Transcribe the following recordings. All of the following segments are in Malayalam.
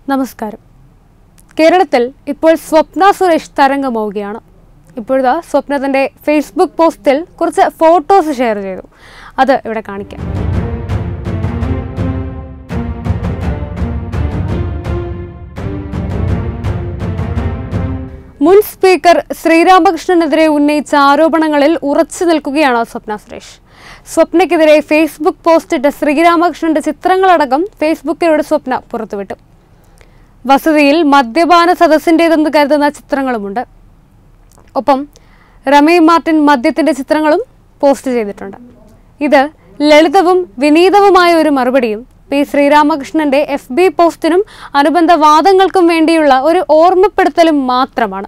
നമസ്കാരം കേരളത്തിൽ ഇപ്പോൾ സ്വപ്ന സുരേഷ് തരംഗമാവുകയാണ് ഇപ്പോഴത്തെ സ്വപ്ന തന്റെ ഫേസ്ബുക്ക് പോസ്റ്റിൽ കുറച്ച് ഫോട്ടോസ് ഷെയർ ചെയ്തു അത് ഇവിടെ കാണിക്കാം മുൻ സ്പീക്കർ ശ്രീരാമകൃഷ്ണനെതിരെ ഉന്നയിച്ച ആരോപണങ്ങളിൽ ഉറച്ചു നിൽക്കുകയാണ് സ്വപ്ന സുരേഷ് സ്വപ്നയ്ക്കെതിരെ ഫേസ്ബുക്ക് പോസ്റ്റിട്ട ശ്രീരാമകൃഷ്ണന്റെ ചിത്രങ്ങളടക്കം ഫേസ്ബുക്കിലൂടെ സ്വപ്ന പുറത്തുവിട്ടു വസതിയിൽ മദ്യപാന സദസ്സിൻ്റെതെന്ന് കരുതുന്ന ചിത്രങ്ങളുമുണ്ട് ഒപ്പം റമി മാർട്ടിൻ മദ്യത്തിന്റെ ചിത്രങ്ങളും പോസ്റ്റ് ചെയ്തിട്ടുണ്ട് ഇത് ലളിതവും വിനീതവുമായ ഒരു മറുപടിയും പി ശ്രീരാമകൃഷ്ണന്റെ എഫ് ബി പോസ്റ്റിനും അനുബന്ധ വാദങ്ങൾക്കും വേണ്ടിയുള്ള ഒരു ഓർമ്മപ്പെടുത്തലും മാത്രമാണ്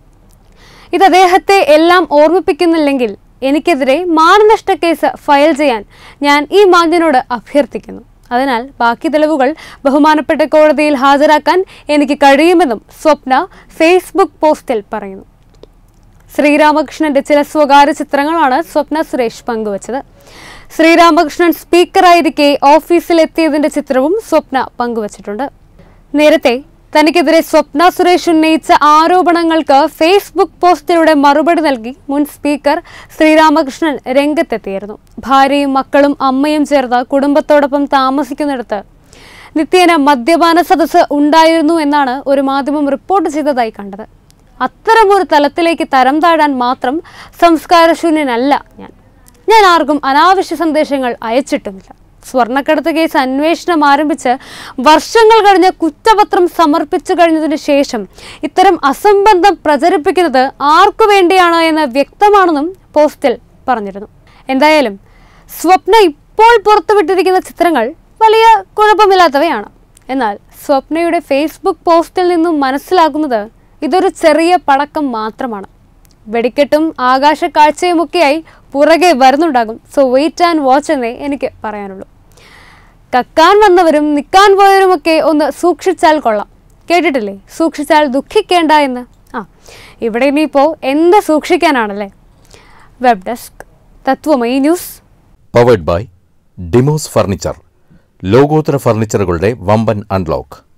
ഇത് അദ്ദേഹത്തെ എല്ലാം ഓർമ്മിപ്പിക്കുന്നില്ലെങ്കിൽ എനിക്കെതിരെ മാനനഷ്ട കേസ് ഫയൽ ചെയ്യാൻ ഞാൻ ഈ മാന്യനോട് അഭ്യർത്ഥിക്കുന്നു അതിനാൽ ബാക്കി തെളിവുകൾ ബഹുമാനപ്പെട്ട കോടതിയിൽ ഹാജരാക്കാൻ എനിക്ക് കഴിയുമെന്നും സ്വപ്ന ഫേസ്ബുക്ക് പോസ്റ്റിൽ പറയുന്നു ശ്രീരാമകൃഷ്ണന്റെ ചില സ്വകാര്യ ചിത്രങ്ങളാണ് സ്വപ്ന സുരേഷ് പങ്കുവച്ചത് ശ്രീരാമകൃഷ്ണൻ സ്പീക്കറായിരിക്കെ ഓഫീസിലെത്തിയതിന്റെ ചിത്രവും സ്വപ്ന പങ്കുവച്ചിട്ടുണ്ട് നേരത്തെ തനിക്കെതിരെ സ്വപ്ന സുരേഷ് ഉന്നയിച്ച ആരോപണങ്ങൾക്ക് ഫേസ്ബുക്ക് പോസ്റ്റിലൂടെ മറുപടി നൽകി മുൻ സ്പീക്കർ ശ്രീരാമകൃഷ്ണൻ രംഗത്തെത്തിയിരുന്നു ഭാര്യയും മക്കളും അമ്മയും ചേർന്ന് കുടുംബത്തോടൊപ്പം താമസിക്കുന്നിടത്ത് നിത്യേന മദ്യപാന സദസ്സ് ഉണ്ടായിരുന്നു എന്നാണ് ഒരു മാധ്യമം റിപ്പോർട്ട് ചെയ്തതായി കണ്ടത് അത്തരമൊരു തലത്തിലേക്ക് തരം താഴാൻ മാത്രം സംസ്കാരശൂന്യനല്ല ഞാൻ ഞാൻ ആർക്കും അനാവശ്യ സന്ദേശങ്ങൾ അയച്ചിട്ടുമില്ല സ്വർണ്ണക്കടത്ത് കേസ് അന്വേഷണം ആരംഭിച്ച് വർഷങ്ങൾ കഴിഞ്ഞ് കുറ്റപത്രം സമർപ്പിച്ചു കഴിഞ്ഞതിന് ശേഷം ഇത്തരം അസംബന്ധം പ്രചരിപ്പിക്കുന്നത് ആർക്കു വേണ്ടിയാണ് എന്ന് വ്യക്തമാണെന്നും പോസ്റ്റിൽ പറഞ്ഞിരുന്നു എന്തായാലും സ്വപ്ന ഇപ്പോൾ പുറത്തുവിട്ടിരിക്കുന്ന ചിത്രങ്ങൾ വലിയ കുഴപ്പമില്ലാത്തവയാണ് എന്നാൽ സ്വപ്നയുടെ ഫേസ്ബുക്ക് പോസ്റ്റിൽ നിന്നും മനസ്സിലാക്കുന്നത് ഇതൊരു ചെറിയ പടക്കം മാത്രമാണ് വെടിക്കെട്ടും ആകാശ കാഴ്ചയുമൊക്കെയായി പുറകെ വരുന്നുണ്ടാകും സോ വെയിറ്റ് ആൻഡ് വാച്ച് എന്നേ എനിക്ക് പറയാനുള്ളൂ കക്കാൻ വന്നവരും നിൽക്കാൻ പോയവരുമൊക്കെ ഒന്ന് സൂക്ഷിച്ചാൽ കൊള്ളാം കേട്ടിട്ടില്ലേ സൂക്ഷിച്ചാൽ ദുഃഖിക്കേണ്ട എന്ന് ആ ഇവിടെ ഇനിയിപ്പോൾ എന്ത് സൂക്ഷിക്കാനാണല്ലേ web desk Tatwamayi news powered by Dimos furniture ലോകോത്തര ഫർണിച്ചറുകളുടെ വമ്പൻ അൺലോക്ക്